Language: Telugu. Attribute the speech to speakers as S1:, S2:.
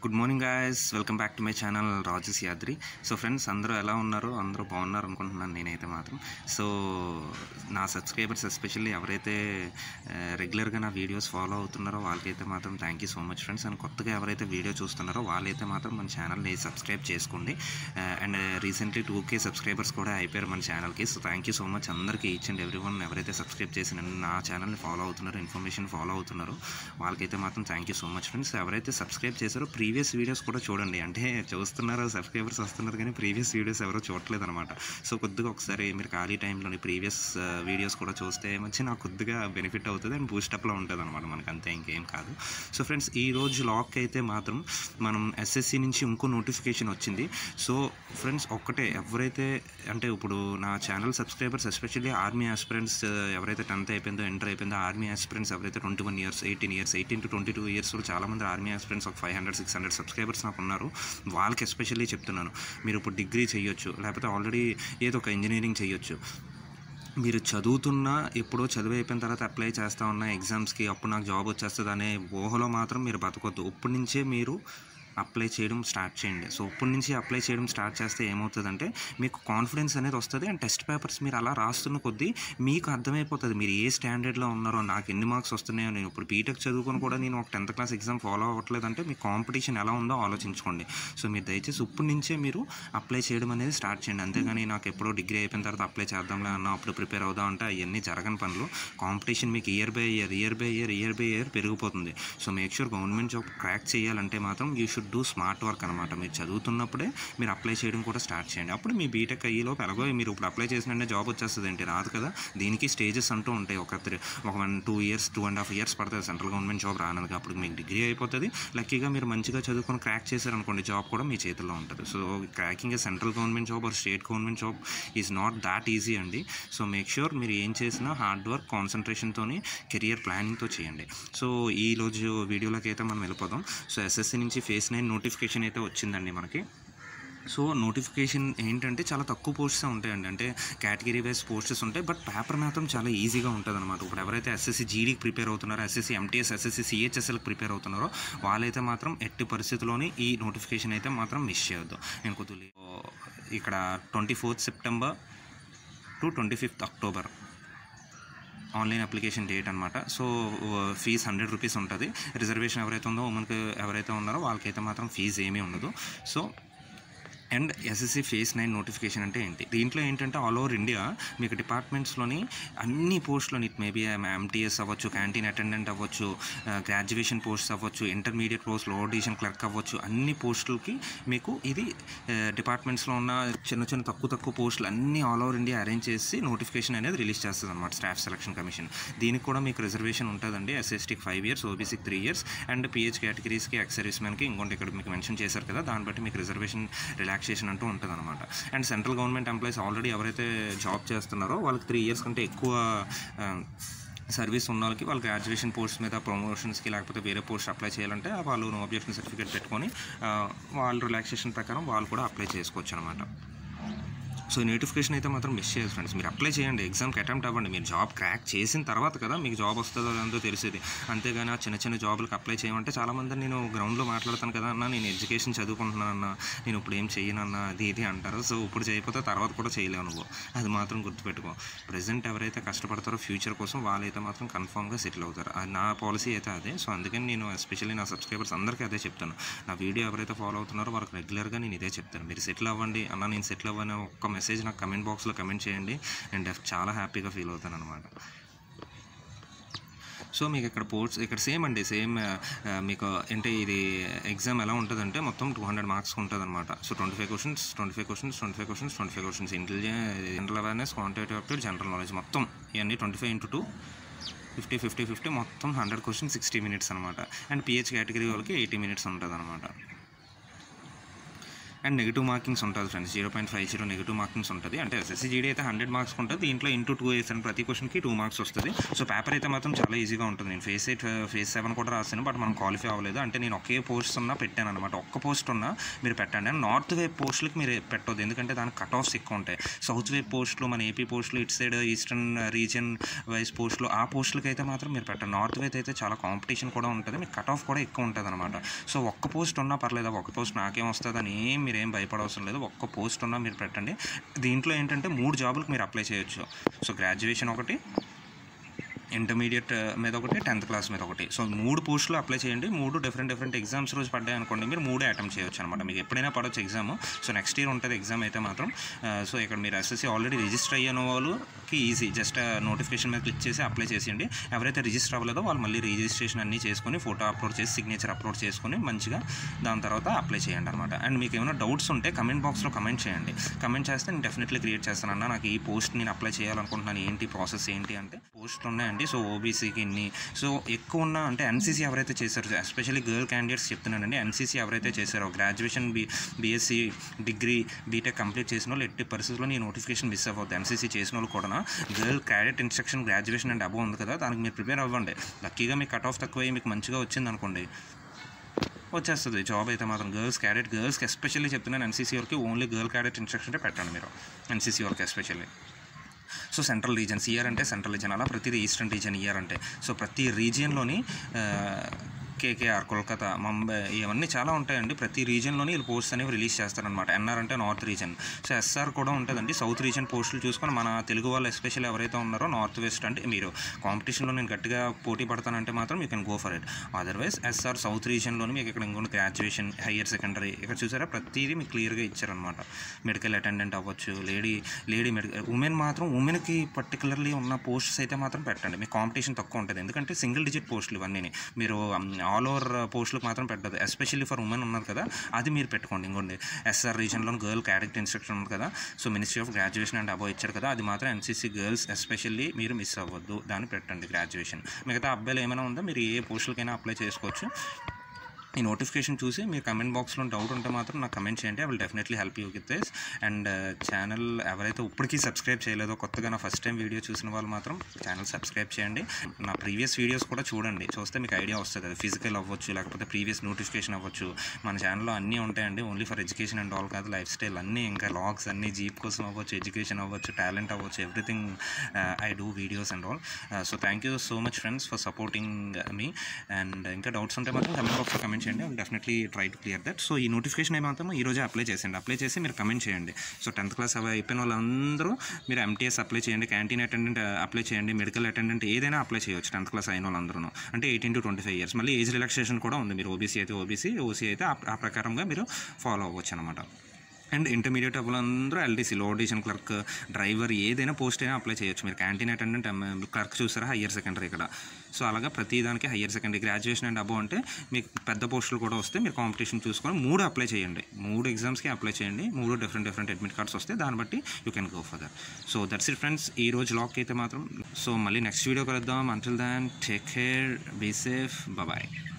S1: good morning guys welcome back to my channel రాజస్ యాద్రి సో ఫ్రెండ్స్ అందరూ ఎలా ఉన్నారు అందరూ బాగున్నారు అనుకుంటున్నాను నేనైతే మాత్రం సో నా సబ్స్క్రైబర్స్ ఎస్పెషల్లీ ఎవరైతే రెగ్యులర్గా నా వీడియోస్ ఫాలో అవుతున్నారో వాళ్ళకైతే మాత్రం thank you so much friends and కొత్తగా ఎవరైతే వీడియో చూస్తున్నారో వాళ్ళైతే మాత్రం మన ఛానల్ని సబ్స్క్రైబ్ చేసుకోండి and recently two K subscribers కూడా అయిపోయారు మన ఛానల్కి so thank you so much అందరికీ ఈచ్ అండ్ ఎవ్రీ వన్ ఎవరైతే సబ్స్క్రైబ్ చేసి నన్ను నా ఛానల్ని ఫాలో అవుతున్నారో ఇన్ఫర్మేషన్ ఫాలో అవుతున్నారో వాళ్ళకైతే మాత్రం thank you so much friends ఎవరైతే సబ్స్క్రైబ్ చేశారో ప్రీవియస్ వీడియోస్ కూడా చూడండి అంటే చూస్తున్నారు సబ్స్క్రైబర్స్ వస్తున్నారు కానీ ప్రీవియస్ వీడియోస్ ఎవరో చూడట్లేదు అనమాట సో కొద్దిగా ఒకసారి మీరు ఖాళీ టైంలోని ప్రీవియస్ వీడియోస్ కూడా చూస్తే మంచి నాకు కొద్దిగా బెనిఫిట్ అవుతుంది అండ్ బూస్టప్లో ఉంటుంది అనమాట మనకు అంతే ఇంకేం కాదు సో ఫ్రెండ్స్ ఈ రోజు లాక్ అయితే మాత్రం మనం ఎస్ఎస్సి నుంచి ఇంకో నోటిఫికేషన్ వచ్చింది సో ఫ్రెండ్స్ ఒక్కటే ఎవరైతే అంటే ఇప్పుడు నా channel subscribers especially army aspirants ఎవరైతే టెన్త్ అయిపోయిందో ఎంటర్ అయిపోయిందో ఆర్మీ ఆస్పిరెంట్స్ ఎవరైతే twenty one years eighteen years eighteen to twenty two years చాలామంది ఆర్మీ ఆస్పిరెంట్స్ ఒక five hundred six hundred subscribers నాకు ఉన్నారు వాళ్ళకి ఎస్పెషల్లీ చెప్తున్నాను మీరు ఇప్పుడు డిగ్రీ చేయొచ్చు లేకపోతే ఆల్రెడీ ఏదో ఒక ఇంజనీరింగ్ చేయొచ్చు మీరు చదువుతున్నా ఎప్పుడో చదువు అయిపోయిన తర్వాత అప్లై చేస్తా ఉన్న ఎగ్జామ్స్కి అప్పుడు నాకు జాబ్ వచ్చేస్తుంది అనే ఊహలో మాత్రం మీరు బతకొద్దు ఇప్పటి నుంచే మీరు అప్లై చేయడం స్టార్ట్ చేయండి సో ఇప్పటి నుంచి అప్లై చేయడం స్టార్ట్ చేస్తే ఏమవుతుందంటే మీకు కాన్ఫిడెన్స్ అనేది వస్తుంది అండ్ టెస్ట్ పేపర్స్ మీరు అలా రాస్తున్న కొద్దీ మీకు అర్థమైపోతుంది మీరు ఏ స్టాండర్డ్లో ఉన్నారో నాకు ఎన్ని మార్క్స్ వస్తున్నాయో నేను ఇప్పుడు బీటెక్ చదువుకొని కూడా నేను ఒక టెన్త్ క్లాస్ ఎగ్జామ్ ఫాలో అవ్వట్లేదంటే మీ కాంపిటీషన్ ఎలా ఉందో ఆలోచించుకోండి సో మీరు దయచేసి ఇప్పటి నుంచే మీరు అప్లై చేయడం అనేది స్టార్ట్ చేయండి అంతేగాని నాకు ఎప్పుడో డిగ్రీ అయిపోయిన తర్వాత అప్లై చేద్దాంలే అన్న అప్పుడు ప్రిపేర్ అవుదాం అంటే అవన్నీ జరగని పనులు కాంపిటీషన్ మీకు year by year year by year year by year పెరిగిపోతుంది so make sure government job crack చేయాలంటే మాత్రం you should do smart work అనమాట మీరు చదువుతున్నప్పుడే మీరు అప్లై చేయడం కూడా స్టార్ట్ చేయండి అప్పుడు మీ బీటెక్ అయ్యేలోపు ఎలాగో మీరు ఇప్పుడు అప్లై చేసిన జాబ్ వచ్చేస్తుంది ఏంటి రాదు కదా దీనికి స్టేజెస్ అంటూ ఉంటాయి ఒక త్రీ ఒక one two years two and half years పడుతుంది సెంట్రల్ గవర్నమెంట్ జాబ్ రానది అప్పుడు మీకు డిగ్రీ అయిపోతుంది లక్కీగా మీరు మంచిగా చదువుకొని క్రాక్ చేశారనుకోండి జాబ్ కూడా మీ చేతిలో ఉంటుంది so cracking a central government job or state government job is not that easy అండి సో మేక్ షూర్ మీరు ఏం చేసినా హార్డ్ వర్క్ కాన్సన్ట్రేషన్తోని కెరియర్ ప్లానింగ్తో చేయండి సో ఈ రోజు వీడియోలోకి అయితే మనం వెళ్ళిపోదాం సో ఎస్ఎస్సి నుంచి ఫేస్ నైన్ నోటిఫికేషన్ అయితే వచ్చిందండి మనకి సో నోటిఫికేషన్ ఏంటంటే చాలా తక్కువ పోస్ట్స్ ఉంటాయండి అంటే కేటగిరీ వైజ్ పోస్టెస్ ఉంటాయి బట్ పేపర్ మాత్రం చాలా ఈజీగా ఉంటుంది అనమాట ఇప్పుడు ఎవరైతే ఎస్ఎస్సి జీడీకి ప్రిపేర్ అవుతున్నారో ఎస్ఎస్సి ఎంటీఎస్ ఎస్ఎస్సి సిహెచ్ఎస్ఎల్కి ప్రిపేర్ అవుతున్నారో వాళ్ళైతే మాత్రం ఎట్టి పరిస్థితుల్లోని ఈ నోటిఫికేషన్ అయితే మాత్రం మిస్ చేయొద్దు నేను కొద్దిగా ఇక్కడ twenty fourth September to twenty fifth October online application date అనమాట సో ఫీజ్ హండ్రెడ్ రూపీస్ ఉంటుంది రిజర్వేషన్ ఎవరైతే ఉందో ఉమెన్కి ఎవరైతే ఉన్నారో వాళ్ళకైతే మాత్రం ఫీజు ఏమీ ఉండదు so and SSC phase nine notification అంటే ఏంటి దీంట్లో ఏంటంటే ఆల్ ఓవర్ ఇండియా మీకు డిపార్ట్మెంట్స్లోని అన్ని పోస్టులని ఇట్ మేబీ ఎంటీఎస్ అవ్వచ్చు క్యాంటీన్ అటెండెంట్ అవ్వచ్చు గ్రాడ్యుయేషన్ పోస్ట్ అవ్వచ్చు intermediate post lower division clerk అవ్వచ్చు అన్ని పోస్టులకి మీకు ఇది డిపార్ట్మెంట్స్లో ఉన్న చిన్న చిన్న తక్కువ తక్కువ పోస్టులు అన్ని ఆల్ ఓవర్ ఇండియా అరేంజ్ చేసి నోటిఫికేషన్ అనేది రిలీజ్ చేస్తుంది అనమాట స్టాఫ్ సెలక్షన్ కమిషన్ దీనికి కూడా మీకు రిజర్వేషన్ ఉంటుందండి ఎస్ఎస్టీకి ఫైవ్ ఇయర్స్ ఓబీసీకి త్రీ ఇయర్స్ అండ్ పిహెచ్ కేటగిరీస్కి ఎక్స్ సర్వీస్మెన్కి ఇంకోటి ఇక్కడ మీకు మెన్షన్ చేశారు కదా దాన్ని బట్టి మీకు రిజర్వేషన్ రిలాక్సేషన్ అంటూ ఉంటుంది అనమాట and central government employees already ఎవరైతే జాబ్ చేస్తున్నారో వాళ్ళకి త్రీ ఇయర్స్ కంటే ఎక్కువ సర్వీస్ ఉన్న వాళ్ళకి వాళ్ళు గ్రాడ్యుయేషన్ పోస్ట్ మీద ప్రమోషన్స్కి లేకపోతే వేరే పోస్ట్ అప్లై చేయాలంటే వాళ్ళు నో అబ్జెక్షన్ సర్టిఫికేట్ పెట్టుకొని వాళ్ళు రిలాక్సేషన్ ప్రకారం వాళ్ళు కూడా అప్లై చేసుకోవచ్చు అనమాట సో ఈ నోటిఫికేషన్ అయితే మాత్రం మిస్ చేయదు ఫ్రెండ్స్ మీరు అప్లై చేయండి ఎగ్జామ్కి అటెంప్ట్ అవ్వండి మీరు జాబ్ క్రాక్ చేసిన తర్వాత కదా మీకు జాబ్ వస్తుందో లేదో తెలిసేది అంతేగాని ఆ చిన్న చిన్న జాబులకు అప్లై చేయమంటే చాలామంది నేను గ్రౌండ్లో మాట్లాడతాను కదా అన్న నేను ఎడ్యుకేషన్ చదువుకుంటున్నాను అన్న నేను ఇప్పుడు ఏం చేయనన్న అది ఇది అంటారు సో ఇప్పుడు చేయకపోతే తర్వాత కూడా చేయలేవు నువ్వు అది మాత్రం గుర్తుపెట్టుకో ప్రజెంట్ ఎవరైతే కష్టపడతారో ఫ్యూచర్ కోసం వాళ్ళైతే మాత్రం కన్ఫామ్గా సెటిల్ అవుతారు అది నా పాలసీ అయితే అదే సో అందుకని నేను ఎస్పెషల్లీ నా సబ్స్క్రైబర్స్ అందరికీ అదే చెప్తాను నా వీడియో ఎవరైతే ఫాలో అవుతున్నారో వాళ్ళకి రెగ్యులర్గా నేను ఇదే చెప్తాను మీరు సెటిల్ అవ్వండి అన్న నేను సెటిల్ అవ్వని ఒక్క మెసేజ్ నాకు కమెంట్ బాక్స్లో కమెంట్ చేయండి నేను డెఫ్ చాలా హ్యాపీగా ఫీల్ అవుతాను అనమాట సో మీకు ఇక్కడ పోర్ట్స్ ఇక్కడ సేమ్ అండి సేమ్ మీకు అంటే ఇది ఎగ్జామ్ ఎలా ఉంటుందంటే మొత్తం టూ హండ్రెడ్ మార్క్స్ ఉంటుంది అనమాట so twenty five questions twenty five questions twenty five questions twenty five questions intelligence general awareness quantitative aptitude general knowledge మొత్తం ఇవన్నీ twenty five into two fifty fifty fifty మొత్తం హండ్రెడ్ క్వశ్చన్ సిక్స్టీ మినిట్స్ అనమాట అండ్ పిహెచ్ కేటగిరీ వాళ్ళకి ఎయిటీ మినిట్స్ ఉంటుంది అనమాట అండ్ నెగిటివ్ మార్కింగ్స్ ఉంటుంది friends zero point five zero negative markings ఉంటుంది అంటే ఎస్ఎస్సీ జీడీ అయితే హండ్రెడ్ మార్క్స్ ఉంటుంది దీంట్లో ఇంటూ టూ వేసాను ప్రతి క్వశ్చన్కి టూ మార్క్స్ వస్తుంది సో పేపర్ అయితే మాత్రం చాలా ఈజీగా ఉంటుంది నేను ఫేస్ ఎయిట్ ఫేస్ సెవెన్ కూడా రాశాను బట్ మనం క్వాలిఫై అవ్వలేదు అంటే నేను ఒకే పోస్ట్ ఉన్నా పెట్టాను అనమాట ఒక్క పోస్ట్ ఉన్నా మీరు పెట్టండి అండ్ నార్త్ వైపు పోస్టులకి మీరు పెట్టొద్దు ఎందుకంటే దానికి కట్ ఆఫ్స్ ఎక్కువ ఉంటాయి సౌత్ వైపు పోస్టులు మన ఏపీ పోస్టులు ఇటు సైడ్ ఈస్టర్న్ రీజియన్ వైజ్ పోస్టులు ఆ పోస్టులకి అయితే మాత్రం మీరు పెట్టండి నార్త్ వైపు అయితే చాలా కాంపిటీషన్ కూడా ఉంటుంది మీకు కట్ ఆఫ్ కూడా ఎక్కువ ఉంటుంది అనమాట సో ఒక్క పోస్ట్ ఉన్నా పర్లేదు ఒక్క పోస్ట్ నాకేం వస్తుంది అని ఏం మీరు ఏం భయపడవసరం లేదు ఒక్క పోస్ట్ ఉన్నా మీరు పెట్టండి దీంట్లో ఏంటంటే మూడు జాబులకు మీరు అప్లై చేయొచ్చు సో గ్రాడ్యుయేషన్ ఒకటి ఇంటర్మీడియట్ మీద ఒకటి టెన్త్ క్లాస్ మీద ఒకటి సో మూడు పోస్టులు అప్లై చేయండి మూడు డిఫరెంట్ డిఫరెంట్ ఎగ్జామ్స్ రోజు పడ్డాయి అనుకోండి మీరు మూడే అటెంప్ట్ చేయొచ్చు అనమాట మీకు ఎప్పుడైనా పడవచ్చు ఎగ్జామ్ సో నెక్స్ట్ ఇయర్ ఉంటుంది ఎగ్జామ్ అయితే మాత్రం ఆ, సో ఇక్కడ మీరు ఎస్ఎస్సీ ఆల్రెడీ రిజిస్టర్ అయ్యిన వాళ్ళకి ఈజీ జస్ట్ నోటిఫికేషన్ మీద క్లిక్ చేసి అప్లై చేసేయండి ఎవరైతే రిజిస్టర్ అవ్వలేదో వాళ్ళు మళ్ళీ రిజిస్ట్రేషన్ అన్నీ చేసుకొని ఫోటో అప్లోడ్ చేసి సిగ్నేచర్ అప్లోడ్ చేసుకొని మంచిగా దాని తర్వాత అప్లై చేయండి అనమాట అండ్ మీకు ఏమైనా డౌట్స్ ఉంటే కమెంట్ బాక్స్లో కమెంట్ చేయండి కమెంట్ చేస్తే నేను డెఫినెట్లీ క్రియేట్ చేస్తాను అన్న నాకు ఈ పోస్ట్ నేను అప్లై చేయాలనుకుంటున్నాను ఏంటి ప్రాసెస్ ఏంటి అంటే పోస్ట్ ఉన్నాయండి సో ఓబీసీకి ఇన్ని సో ఎక్కువ ఉన్న అంటే ఎన్సీసీ ఎవరైతే చేశారో ఎస్పెషల్లీ గర్ల్ క్యాండిడేట్స్ చెప్తున్నానండి ఎన్సీసీ ఎవరైతే చేశారో graduation B BSc degree BTech complete చేసిన వాళ్ళు ఎట్టి పరిస్థితుల్లో ఈ నోటిఫికేషన్ మిస్ అవ్వద్దు ఎన్సీసీ చేసిన వాళ్ళు కూడా girl cadet instruction graduation and above ఉంది కదా దానికి మీరు ప్రిపేర్ అవ్వండి లక్కీగా మీకు కట్ ఆఫ్ తక్కువ మీకు మంచిగా వచ్చింది అనుకోండి వచ్చేస్తుంది జాబ్ అయితే మాత్రం గర్ల్స్ క్యాడెట్ గర్ల్స్కి ఎస్పెషల్లీ చెప్తున్నాను ఎన్సీసీ వరకు ఓన్లీ గర్ల్ క్యాడెట్ ఇన్స్ట్రక్షన్ పెట్టండి మీరు ఎన్సీసీ వరకు especially so central regions year అంటే సెంట్రల్ రీజన్ అలా ప్రతిదీ ఈస్టర్న్ రీజన్ ఇయర్ అంటే సో ప్రతి రీజియన్లోని కేకేఆర్ కోల్కతా ముంబై ఇవన్నీ చాలా ఉంటాయండి ప్రతి రీజియన్లోని వీళ్ళు పోస్ట్స్ అనేవి రిలీజ్ చేస్తారనమాట ఎన్ఆర్ అంటే నార్త్ రీజన్ సో ఎస్ఆర్ కూడా ఉంటుందండి సౌత్ రీజన్ పోస్టులు చూసుకొని మన తెలుగు వాళ్ళు ఎస్పెషల్ ఎవరైతే ఉన్నారో నార్త్ వెస్ట్ అంటే మీరు కాంపిటీషన్లో నేను గట్టిగా పోటీ పడతానంటే మాత్రం you can go for it otherwise SR south రీజన్లోని మీకు ఇక్కడ ఇంకొన్ని గ్రాడ్యుయేషన్ హయ్యర్ సెకండరీ ఇక్కడ చూసారా ప్రతిదీ మీకు క్లియర్గా ఇచ్చారనమాట మెడికల్ అటెండెంట్ అవ్వచ్చు లేడీ లేడీ మెడికల్ ఉమెన్ మాత్రం ఉమెన్కి పర్టికులర్లీ ఉన్న పోస్ట్స్ అయితే మాత్రం పెట్టండి మీకు కాంపిటీషన్ తక్కువ ఉంటుంది ఎందుకంటే సింగిల్ డిజిట్ పోస్టులు ఇవన్నీ మీరు ఆల్ ఓవర్ పోస్టులకు మాత్రం పెట్టదు ఎస్పెషల్లీ ఫర్ ఉమెన్ ఉన్నారు కదా అది మీరు పెట్టుకోండి ఇంకోండి ఎస్ఆర్ రీజన్లో గర్ల్ క్యారెక్టర్ ఇన్స్ట్రక్షన్ ఉంది కదా so ministry of graduation and above ఇచ్చారు కదా అది మాత్రం ఎన్సీసీ గర్ల్స్ ఎస్పెషల్లీ మీరు మిస్ అవ్వద్దు దాన్ని పెట్టండి గ్రాడ్యుయేషన్ మిగతా అబ్బాయిలు ఏమైనా ఉందో మీరు ఏ పోస్టులకైనా అప్లై చేసుకోవచ్చు ఈ నోటిఫికేషన్ చూసి మీరు కమెంట్ బాక్స్లో డౌట్ ఉంటే మాత్రం నాకు కమెంట్ చేయండి I will definitely help you with this and channel ఎవరైతే ఇప్పటికీ సబ్స్క్రైబ్ చేయలేదో కొత్తగా నా ఫస్ట్ టైం వీడియో చూసిన వాళ్ళు మాత్రం ఛానల్ సబ్స్క్రైబ్ చేయండి నా ప్రీవియస్ వీడియోస్ కూడా చూడండి చూస్తే మీకు ఐడియా వస్తుంది అది ఫిజికల్ అవ్వచ్చు లేకపోతే ప్రీవియస్ నోటిఫికేషన్ అవ్వచ్చు మన ఛానల్లో అన్నీ ఉంటాయండి only for education and all కాదు లైఫ్ స్టైల్ అన్నీ ఇంకా లాగ్స్ అన్నీ జీప్ కోసం అవ్వచ్చు ఎడ్యుకేషన్ అవ్వచ్చు టాలెంట్ అవ్వచ్చు everything I do videos and all so thank you so much friends for supporting మీ అండ్ ఇంకా డౌట్స్ ఉంటే మాత్రం కమెంట్ బాక్స్లో కమెంట్ చేయండి definitely try to clear that so ఈ నోటిఫికేషన్ ఏమాత్రం ఈ రోజే అప్లై చేసేయండి అప్లై చేసి మీరు కమెంట్ చేయండి సో టెన్త్ క్లాస్ అవి అయిపోయిన వాళ్ళందరూ మీరు ఎంటీఎస్ అప్లై చేయండి క్యాంటీన్ అటెండెంట్ అప్లై చేయండి మెడికల్ అటెండెంట్ ఏదైనా అప్లై చేయొచ్చు టెన్త్ క్లాస్ అయిన వాళ్ళందరూ అంటే eighteen to twenty five years మళ్ళీ ఏజ్ రిలాక్సేషన్ కూడా ఉంది మీరు ఓబీసీ అయితే ఓబీసీ ఓసీ అయితే ఆ- ఆ ప్రకారంగా మీరు ఫాలో అవ్వచ్చు అనమాట అండ్ ఇంటర్మీడియట్ వాళ్ళందరూ LDC lower division clerk driver ఏదైనా పోస్ట్ అయినా అప్లై చేయొచ్చు మీరు క్యాంటీన్ అటెండెంట్ క్లర్క్ చూసారా హయ్యర్ సెకండరీ ఇక్కడ సో అలాగా ప్రతి దానికి higher secondary graduation and above అంటే మీకు పెద్ద పోస్టులు కూడా వస్తే మీరు కాంపిటీషన్ చూసుకొని మూడు అప్లై చేయండి మూడు ఎగ్జామ్స్కి అప్లై చేయండి మూడు డిఫరెంట్ డిఫరెంట్ అడ్మిట్ కార్డ్స్ వస్తే దాన్ని బట్టి you can go for that so that's it friends ఈ రోజు లాక్ అయితే మాత్రం సో మళ్ళీ నెక్స్ట్ వీడియో కలుద్దాం until then take care be safe bye